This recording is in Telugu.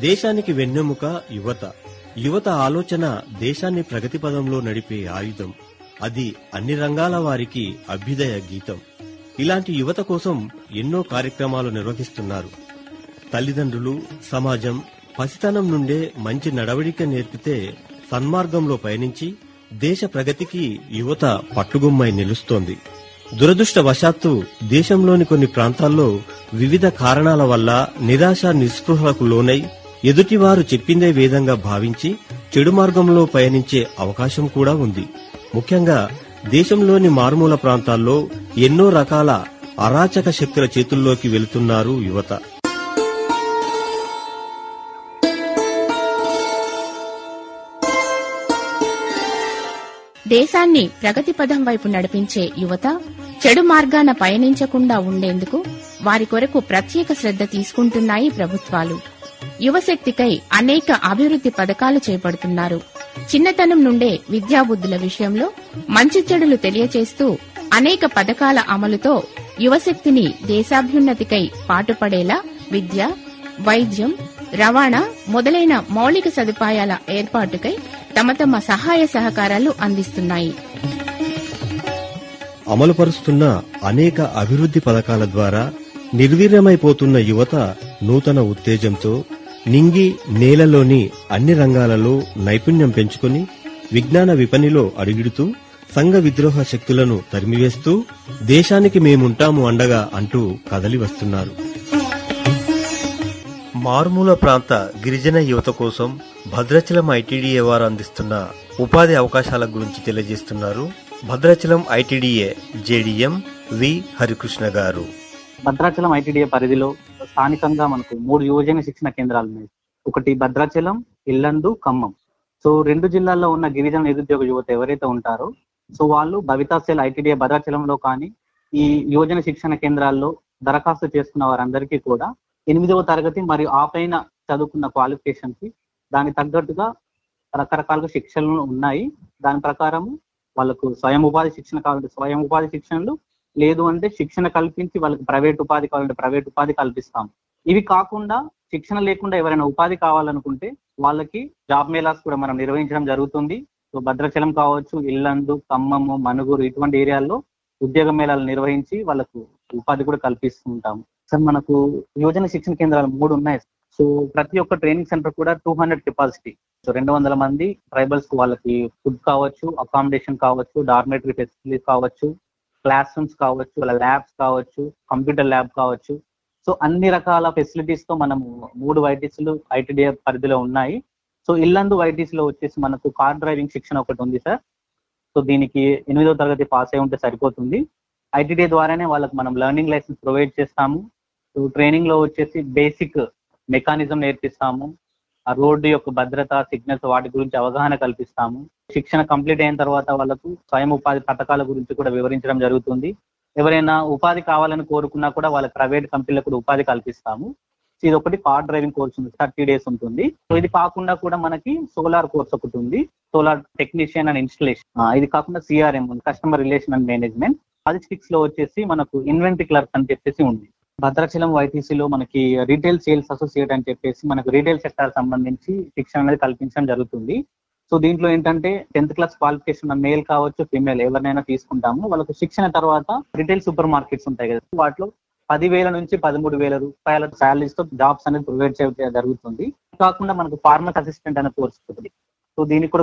దేశానికి వెన్నెముక యువత యువత ఆలోచన దేశాన్ని ప్రగతి పదంలో నడిపే ఆయుధం అది అన్ని రంగాల వారికి అభ్యుదయ గీతం ఇలాంటి యువత కోసం ఎన్నో కార్యక్రమాలు నిర్వహిస్తున్నారు తల్లిదండ్రులు సమాజం పసితనం నుండే మంచి నడవడిక నేర్పితే సన్మార్గంలో పయనించి దేశ ప్రగతికి యువత పట్టుగుమ్మై నిలుస్తోంది దురదృష్టవశాత్తు దేశంలోని కొన్ని ప్రాంతాల్లో వివిధ కారణాల వల్ల నిరాశ నిస్పృహలకు లోనై ఎదుటివారు చెప్పిందే వేదంగా భావించి చెడు మార్గంలో పయనించే అవకాశం కూడా ఉంది ముఖ్యంగా దేశంలోని మారుమూల ప్రాంతాల్లో ఎన్నో రకాల అరాచక శక్తుల చేతుల్లోకి వెళుతున్నారు యువత దేశాన్ని ప్రగతి పదం వైపు నడిపించే యువత చెడు మార్గాన పయనించకుండా ఉండేందుకు వారి కొరకు ప్రత్యేక శ్రద్ధ తీసుకుంటున్నాయి ప్రభుత్వాలు యువశక్తికై అనేక అభివృద్ధి పథకాలు చేపడుతున్నారు చిన్నతనం నుండే విద్యాబుద్ధుల విషయంలో మంచి చెడులు తెలియచేస్తూ అనేక పథకాల అమలుతో యువశక్తిని దేశాభ్యున్నతికై పాటుపడేలా విద్య వైద్యం రవాణా మొదలైన మౌలిక సదుపాయాల ఏర్పాటుకై తమ తమ సహాయ సహకారాలు అందిస్తున్నాయి అమలుపరుస్తున్న అనేక అభివృద్ధి పథకాల ద్వారా నిర్వీర్యమైపోతున్న యువత నూతన ఉత్తేజంతో నింగి నేలలోని అన్ని రంగాలలో నైపుణ్యం పెంచుకొని విజ్ఞాన విపణిలో అడుగిడుతూ సంఘ విద్రోహ శక్తులను తరిమివేస్తూ దేశానికి మేముంటాము అండగా అంటూ కదలి వస్తున్నారు మారుమూల ప్రాంత గిరిజన యువత కోసం భద్రాచలం ఐటీడీఏ వారు అందిస్తున్న ఉపాధి అవకాశాల గురించి తెలియజేస్తున్నారు Bhadrachalam I T D A J D M V Harikrishna garu Bhadrachalam ITDA పరిధిలో స్థానికంగా మనకు మూడు యువజన శిక్షణ కేంద్రాలు ఉన్నాయి ఒకటి భద్రాచలం ఇల్లందు ఖమ్మం సో రెండు జిల్లాల్లో ఉన్న గిరిజన నిరుద్యోగ యువత ఎవరైతే ఉంటారో సో వాళ్ళు భవితా సెల్ ఐటీడీఏ భద్రాచలంలో కానీ ఈ యువజన శిక్షణ కేంద్రాల్లో దరఖాస్తు చేసుకున్న వారందరికీ కూడా ఎనిమిదవ తరగతి మరియు ఆ పైన చదువుకున్న క్వాలిఫికేషన్ కి దానికి తగ్గట్టుగా రకరకాలుగా శిక్షణలు ఉన్నాయి దాని ప్రకారం వాళ్ళకు స్వయం ఉపాధి శిక్షణ కావాలంటే స్వయం ఉపాధి శిక్షణలు లేదు అంటే శిక్షణ కల్పించి వాళ్ళకి ప్రైవేట్ ఉపాధి కావాలంటే ప్రైవేట్ ఉపాధి కల్పిస్తాం ఇవి కాకుండా శిక్షణ లేకుండా ఎవరైనా ఉపాధి కావాలనుకుంటే వాళ్ళకి జాబ్ మేళాస్ కూడా మనం నిర్వహించడం జరుగుతుంది సో భద్రాచలం కావచ్చు ఇల్లందు ఖమ్మము మనుగురు ఇటువంటి ఏరియాల్లో ఉద్యోగ మేళాలు నిర్వహించి వాళ్ళకు ఉపాధి కూడా కల్పిస్తుంటాము సార్ మనకు యువజన శిక్షణ కేంద్రాలు మూడు ఉన్నాయి సో ప్రతి ఒక్క ట్రైనింగ్ సెంటర్ కూడా టూ హండ్రెడ్ కెపాసిటీ సో రెండు వందల మంది ట్రైబల్స్ వాళ్ళకి ఫుడ్ కావచ్చు అకామిడేషన్ కావచ్చు డార్మేటరీ ఫెసిలిటీస్ కావచ్చు క్లాస్ రూమ్స్ కావచ్చు వాళ్ళ ల్యాబ్స్ కావచ్చు కంప్యూటర్ ల్యాబ్ కావచ్చు సో అన్ని రకాల ఫెసిలిటీస్ తో మనము మూడు వైటీసీలు ఐటీడీఏ పరిధిలో ఉన్నాయి సో ఇల్లందు వైటీసీ లో వచ్చేసి మనకు కార్ డ్రైవింగ్ శిక్షణ ఒకటి ఉంది సార్ సో దీనికి ఎనిమిదో తరగతి పాస్ అయి ఉంటే సరిపోతుంది ఐటీడీఏ ద్వారానే వాళ్ళకి మనం లెర్నింగ్ లైసెన్స్ ప్రొవైడ్ చేస్తాము సో ట్రైనింగ్ లో వచ్చేసి బేసిక్ మెకానిజం నేర్పిస్తాము ఆ రోడ్డు యొక్క భద్రత సిగ్నల్స్ వాటి గురించి అవగాహన కల్పిస్తాము శిక్షణ కంప్లీట్ అయిన తర్వాత వాళ్ళకు స్వయం ఉపాధి పథకాల గురించి కూడా వివరించడం జరుగుతుంది ఎవరైనా ఉపాధి కావాలని కోరుకున్నా కూడా వాళ్ళ ప్రైవేట్ కంపెనీలకు కూడా ఉపాధి కల్పిస్తాము సో ఇది ఒకటి కార్ డ్రైవింగ్ కోర్స్ ఉంది థర్టీ డేస్ ఉంటుంది సో ఇది కాకుండా కూడా మనకి సోలార్ కోర్స్ ఒకటి ఉంది సోలార్ టెక్నీషియన్ అండ్ ఇన్స్టలేషన్ ఇది కాకుండా సిఆర్ఎం ఉంది customer relation and management logistics లో వచ్చేసి మనకు ఇన్వెంటరీ క్లర్క్ అని చెప్పేసి ఉంది భద్రాచలం వైటీసీలో మనకి రీటైల్ సేల్స్ అసోసియేట్ అని చెప్పేసి మనకు రీటైల్ సెక్టార్ సంబంధించి శిక్షణ అనేది కల్పించడం జరుగుతుంది సో దీంట్లో ఏంటంటే టెన్త్ క్లాస్ క్వాలిఫికేషన్ మేల్ కావచ్చు ఫీమేల్ ఎవరినైనా తీసుకుంటాము వాళ్ళకు శిక్షణ తర్వాత రిటైల్ సూపర్ మార్కెట్స్ ఉంటాయి కదా వాటిలో పదివేల నుంచి పదమూడు వేల రూపాయల శాలరీస్ తో జాబ్స్ అనేది ప్రొవైడ్ చేయడం జరుగుతుంది కాకుండా మనకు ఫార్మస్ అసిస్టెంట్ అనే కోర్స్ ఉంటుంది సో దీనికి కూడా